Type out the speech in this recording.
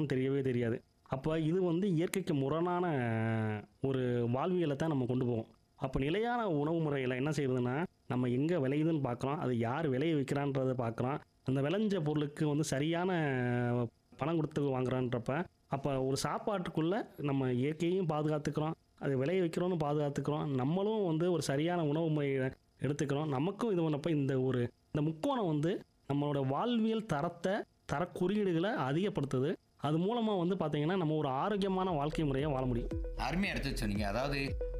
பண்ணுறாங்கன்னு தெரியவே தெரியாது அப்போ இது வந்து இயற்கைக்கு முரணான ஒரு வாழ்வியலை தான் நம்ம கொண்டு போவோம் அப்போ நிலையான உணவு முறையில் என்ன செய்யுதுன்னா நம்ம எங்கே விளையுதுன்னு பார்க்குறோம் அது யார் விளைய வைக்கிறான்றதை பார்க்குறோம் அந்த விளைஞ்ச பொருளுக்கு வந்து சரியான பணம் கொடுத்து வாங்குறான்றப்ப அப்போ ஒரு சாப்பாட்டுக்குள்ளே நம்ம இயற்கையும் பாதுகாத்துக்கிறோம் அது விளைய வைக்கிறோன்னு பாதுகாத்துக்கிறோம் நம்மளும் வந்து ஒரு சரியான உணவு முறையை எடுத்துக்கிறோம் நமக்கும் இது பண்ணப்போ இந்த ஒரு இந்த முக்கோணம் வந்து நம்மளோட வாழ்வியல் தரத்தை தர குறியீடுகளை அதிகப்படுத்துது அது மூலமாக வந்து பார்த்தீங்கன்னா நம்ம ஒரு ஆரோக்கியமான வாழ்க்கை முறையை வாழ முடியும் அருமையாக எடுத்து சொன்னீங்க அதாவது